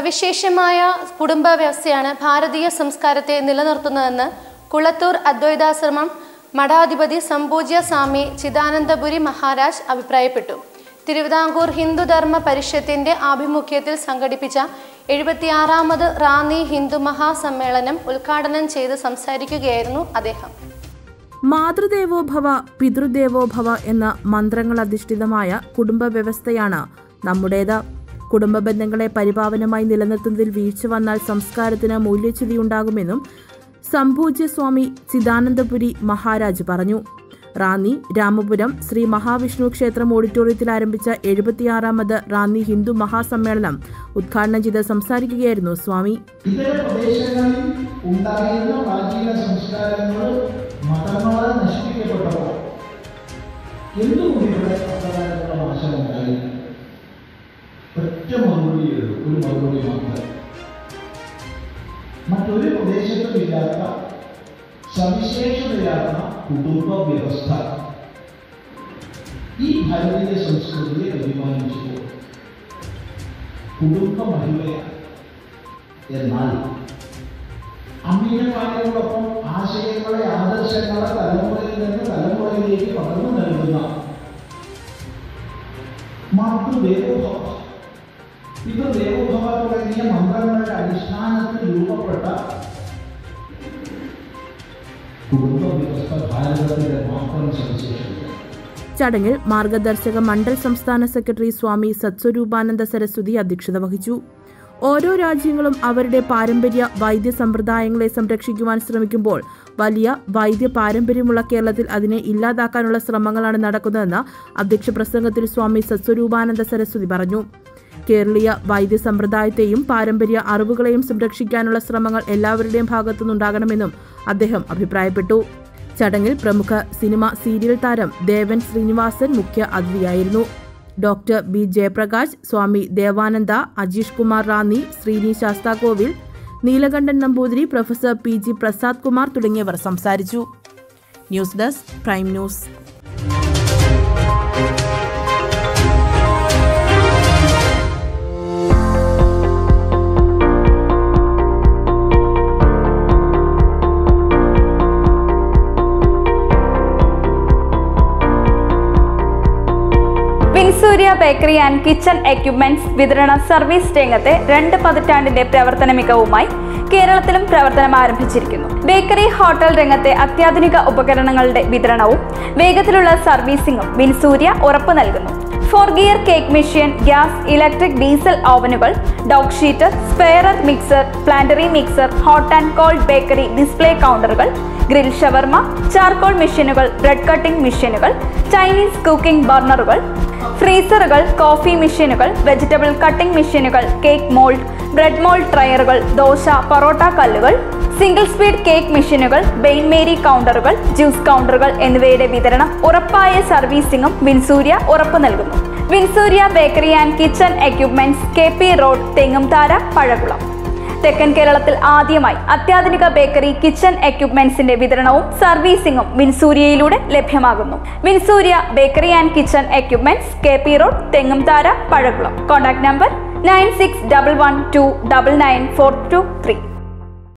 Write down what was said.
സവിശേഷമായ കുടുംബ വ്യവസ്ഥയാണ് ഭാരതീയ സംസ്കാരത്തെ നിലനിർത്തുന്നതെന്ന് കുളത്തൂർ അദ്വൈതാശ്രമം മഠാധിപതി സംപൂജ്യ സ്വാമി ചിദാനന്ദപുരി മഹാരാജ് അഭിപ്രായപ്പെട്ടു തിരുവിതാംകൂർ ഹിന്ദുധർമ്മ പരിഷത്തിന്റെ ആഭിമുഖ്യത്തിൽ സംഘടിപ്പിച്ച എഴുപത്തിയാറാമത് റാന്നി ഹിന്ദു മഹാസമ്മേളനം ഉദ്ഘാടനം ചെയ്ത് സംസാരിക്കുകയായിരുന്നു അദ്ദേഹം മാതൃദേവോ ഭവ പിതൃദേവോ ഭവ എന്ന മന്ത്രങ്ങൾ അധിഷ്ഠിതമായ കുടുംബ വ്യവസ്ഥയാണ് നമ്മുടേത് കുടുംബ ബന്ധങ്ങളെ പരിപാവനമായി നിലനിർത്തുന്നതിൽ വീഴ്ച വന്നാൽ സംസ്കാരത്തിന് മൂല്യച്യുതിയുണ്ടാകുമെന്നും സംഭൂജ്യ സ്വാമി ചിദാനന്ദപുരി മഹാരാജ് പറഞ്ഞു റാന്നി രാമപുരം ശ്രീ മഹാവിഷ്ണു ക്ഷേത്രം ഓഡിറ്റോറിയത്തിൽ ആരംഭിച്ച എഴുപത്തിയാറാമത് റാന്നി ഹിന്ദു മഹാസമ്മേളനം ഉദ്ഘാടനം ചെയ്ത് സംസാരിക്കുകയായിരുന്നു സ്വാമി ഇതര പ്രദേശങ്ങളിൽ ഉണ്ടായിരുന്ന പ്രാചീന സംസ്കാരങ്ങൾ മതങ്ങളാൽ നശിപ്പിക്കപ്പെട്ടപ്പോൾ എന്തുകൊണ്ട് ഇവിടെ അപ്രകാരമുള്ള നാശമുണ്ടായി ഒറ്റ മറുപടിയുള്ളൂ ഒരു മറുപടി മാത്രം മറ്റൊരു പ്രദേശത്തും ഇല്ലാത്ത സവിശേഷതയാർന്ന കുടുംബ വ്യവസ്ഥ ഈ ഭാരതീയ സംസ്കൃതിയെ അഭിമാനിച്ചു കുടുംബ മഹിമയാണ് എന്നാൽ അമ്മീയമാരോടൊപ്പം ആശയങ്ങളെ ആദർശങ്ങളെ തലമുറയിൽ നിന്ന് തലമുറയിലേക്ക് പകർന്നു നൽകുന്ന മാതൃദേവോഭവ ഇത് ദേവോഭവ തുടങ്ങിയ മന്ത്രങ്ങളുടെ അടിസ്ഥാനത്തിൽ രൂപപ്പെട്ട കുടുംബ വ്യവസ്ഥ ഭാരതത്തിന്റെ മാത്രം സവിശേഷതയാണ് ചടങ്ങിൽ മാർഗദർശക മണ്ഡൽ സംസ്ഥാന സെക്രട്ടറി സ്വാമി സത്സ്വരൂപാനന്ദ സരസ്വതി അധ്യക്ഷത വഹിച്ചു ഓരോ രാജ്യങ്ങളും അവരുടെ പാരമ്പര്യ വൈദ്യ സമ്പ്രദായങ്ങളെ സംരക്ഷിക്കുവാൻ ശ്രമിക്കുമ്പോൾ വലിയ വൈദ്യ പാരമ്പര്യമുള്ള കേരളത്തിൽ അതിനെ ഇല്ലാതാക്കാനുള്ള ശ്രമങ്ങളാണ് നടക്കുന്നതെന്ന് അധ്യക്ഷ പ്രസംഗത്തിൽ സ്വാമി സത്സ്വരൂപാനന്ദ സരസ്വതി പറഞ്ഞു കേരളീയ വൈദ്യ സമ്പ്രദായത്തെയും പാരമ്പര്യ അറിവുകളെയും സംരക്ഷിക്കാനുള്ള ശ്രമങ്ങൾ എല്ലാവരുടെയും ഭാഗത്തുനിന്നുണ്ടാകണമെന്നും അദ്ദേഹം അഭിപ്രായപ്പെട്ടു ചടങ്ങിൽ പ്രമുഖ സിനിമ സീരിയൽ താരം ദേവൻ ശ്രീനിവാസൻ മുഖ്യ അതിഥിയായിരുന്നു ഡോക്ടർ ബി ജയപ്രകാശ് സ്വാമി ദേവാനന്ദ അജീഷ് കുമാർ റാന്നി ശ്രീനി ശാസ്താകോവിൽ Neelakantan Namboothiri professor P G Prasad Kumar തുടങ്ങിയവർ സംസാരിച്ചു news desk prime news Winsurya bakery and kitchen equipments വിതരണ സർവീസ് രംഗത്തെ രണ്ട് പതിറ്റാണ്ടിന്റെ പ്രവർത്തന മികവുമായി കേരളത്തിലും പ്രവർത്തനം ആരംഭിച്ചിരിക്കുന്നു ബേക്കറി ഹോട്ടൽ രംഗത്തെ അത്യാധുനിക ഉപകരണങ്ങളുടെ വിതരണവും വേഗത്തിലുള്ള സർവീസിംഗും വിൻസൂര്യ ഉറപ്പു നൽകുന്നു four gear cake machine gas electric diesel ഓവനുകൾ ഡോഗ് ഷീറ്റർ സ്പെയറർ mixer planetary mixer hot and cold bakery display കൗണ്ടറുകൾ ഗ്രിൽ ഷവർമ ചാർക്കോൾ മെഷീനുകൾ ബ്രെഡ് കട്ടിംഗ് മെഷീനുകൾ ചൈനീസ് കുക്കിംഗ് ബർണറുകൾ ഫ്രീസറുകൾ കോഫി മെഷീനുകൾ വെജിറ്റബിൾ കട്ടിംഗ് മെഷീനുകൾ കേക്ക് മോൾഡ് ബ്രെഡ് മോൾഡ് ട്രയറുകൾ ദോശ പൊറോട്ട കല്ലുകൾ സിംഗിൾ സ്പീഡ് കേക്ക് മെഷീനുകൾ ബെയിൻ മേരി കൗണ്ടറുകൾ ജ്യൂസ് കൗണ്ടറുകൾ എന്നിവയുടെ വിതരണം ഉറപ്പായ സർവീസിംഗും വിൻസൂര്യ ഉറപ്പു നൽകുന്നു Winsurya bakery and kitchen equipments K P road Thengumthara Pazhakulam തെക്കൻ കേരളത്തിൽ ആദ്യമായി അത്യാധുനിക ബേക്കറി കിച്ചൺ എക്യുപ്മെന്റ്സിന്റെ വിതരണവും സർവീസിംഗും വിൻസൂര്യയിലൂടെ ലഭ്യമാകുന്നു Winsurya bakery and kitchen equipments K P road Thengumthara Pazhakulam contact number nine six double one two double nine four two three